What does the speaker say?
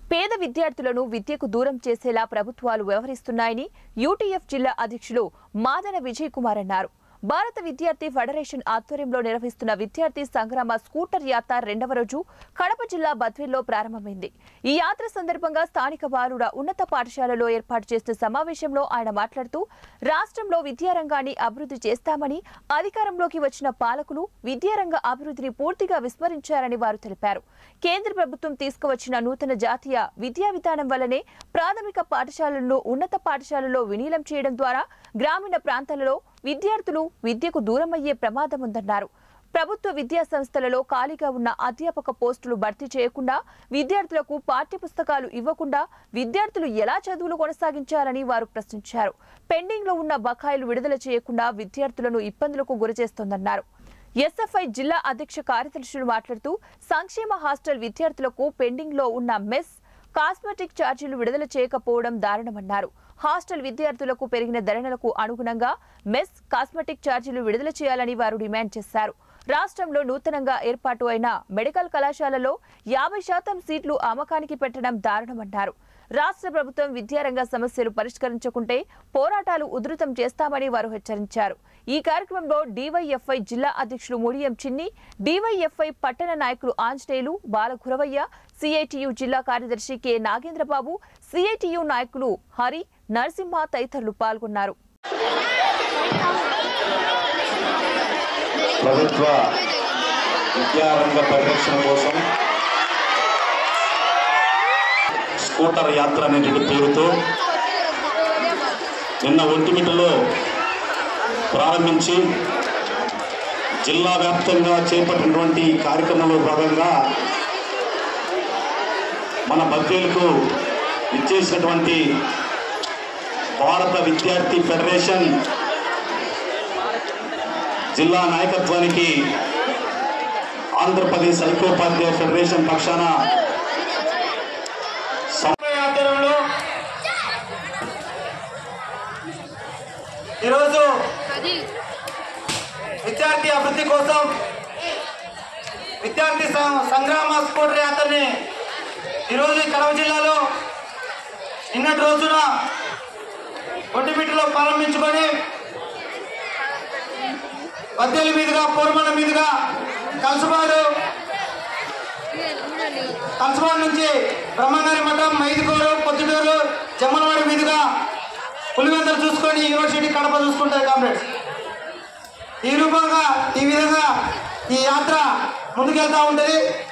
పేద విద్యార్థులను విద్యకు దూరం చేసేలా ప్రభుత్వాలు వ్యవహరిస్తున్నాయని యూటీఎఫ్ జిల్లా అధ్యక్షులు మాదన విజయ్ కుమార్ అన్నారు భారత విద్యార్థి ఫెడరేషన్ ఆధ్వర్యంలో నిర్వహిస్తున్న విద్యార్థి సంగ్రామ స్కూటర్ యాత్ర రెండవ రోజు కడప జిల్లా బద్వేల్లో ప్రారంభమైంది ఈ యాత్ర సందర్భంగా స్థానిక బాలుడ ఉన్నత పాఠశాలలో ఏర్పాటు చేసిన సమావేశంలో ఆయన మాట్లాడుతూ రాష్ట్రంలో విద్యారంగాన్ని అభివృద్ధి చేస్తామని అధికారంలోకి వచ్చిన పాలకులు విద్యారంగ అభివృద్ధిని పూర్తిగా విస్మరించారని వారు తెలిపారు కేంద్ర ప్రభుత్వం తీసుకువచ్చిన నూతన జాతీయ విద్యా విధానం వల్లనే ప్రాథమిక పాఠశాలలను ఉన్నత పాఠశాలలో విలీనం చేయడం ద్వారా గ్రామీణ ప్రాంతాలలో విద్యార్థులు విద్యకు దూరమయ్యే ప్రమాదం ఉందన్నారు ప్రభుత్వ విద్యా సంస్థలలో ఖాళీగా ఉన్న అధ్యాపక పోస్టులు భర్తీ చేయకుండా విద్యార్థులకు పాఠ్యపుస్తకాలు ఇవ్వకుండా విద్యార్థులు ఎలా చదువులు కొనసాగించాలని వారు ప్రశ్నించారు పెండింగ్ లో ఉన్న బకాయిలు విడుదల చేయకుండా విద్యార్థులను ఇబ్బందులకు గురిచేస్తోందన్నారు ఎస్ఎఫ్ఐ జిల్లా అధ్యక్ష కార్యదర్శులు మాట్లాడుతూ సంక్షేమ హాస్టల్ విద్యార్థులకు పెండింగ్ లో ఉన్న మెస్ కాస్మెటిక్ ఛార్జీలు విడుదల చేయకపోవడం దారుణమన్నారు హాస్టల్ విద్యార్థులకు పెరిగిన ధరలకు అనుగుణంగా మెస్ కాస్మెటిక్ ఛార్జీలు విడుదల చేయాలని వారు డిమాండ్ చేశారు రాష్ట్రంలో నూతనంగా ఏర్పాటు అయిన మెడికల్ కళాశాలలో యాభై శాతం సీట్లు అమ్మకానికి పెట్టడం దారుణమన్నారు రాష్ట్ర ప్రభుత్వం విద్యారంగ సమస్యలు పరిష్కరించకుంటే పోరాటాలు ఉధృతం చేస్తామని వారు హెచ్చరించారు ఈ కార్యక్రమంలో డివైఎఫ్ఐ జిల్లా అధ్యక్షులు ముడియం చిన్ని డివైఎఫ్ఐ పట్టణ నాయకులు ఆంజనేయులు బాలగురవయ్య సిఐటియు జిల్లా కార్యదర్శి కె నాగేంద్రబాబు సిఐటియు నాయకులు హరి నరసింహ తదితరులు పాల్గొన్నారు ప్రభుత్వ విద్యారంగ పరిరక్షణ కోసం స్కూటర్ యాత్ర అనేటువంటి పేరుతో నిన్న ఒంటిమిట్టలో ప్రారంభించి జిల్లా వ్యాప్తంగా చేపట్టినటువంటి ఈ కార్యక్రమంలో భాగంగా మన బద్వేలకు ఇచ్చేసినటువంటి భారత విద్యార్థి ఫెడరేషన్ జిల్లా నాయకత్వానికి ఆంధ్రప్రదేశ్ ఐక్యోపాధ్యాయ ఫెడరేషన్ పక్షాన సమన్వయ ఆధ్వర్యంలో ఈరోజు విద్యార్థి అభివృద్ధి కోసం విద్యార్థి సం- సంగ్రామ స్కూటర్ యాత్రని ఈరోజు ఈ కడప జిల్లాలో నిన్నటి రోజున ఒంటిమిట్టలో ప్రారంభించుకొని బద్దెల మీదుగా పూర్మల మీదుగా కలసబారు కలసబారు నుంచి బ్రహ్మంగారి మఠం మైదుకూరు పొద్దుటూరు జమ్మలవాడి మీదుగా పులివెందలు చూసుకొని యూనివర్సిటీ కడప చూసుకుంటారు కామ్రేడ్స్ ఈ రూపంగా ఈ విధంగా ఈ యాత్ర ముందుకెళ్తా ఉంటుంది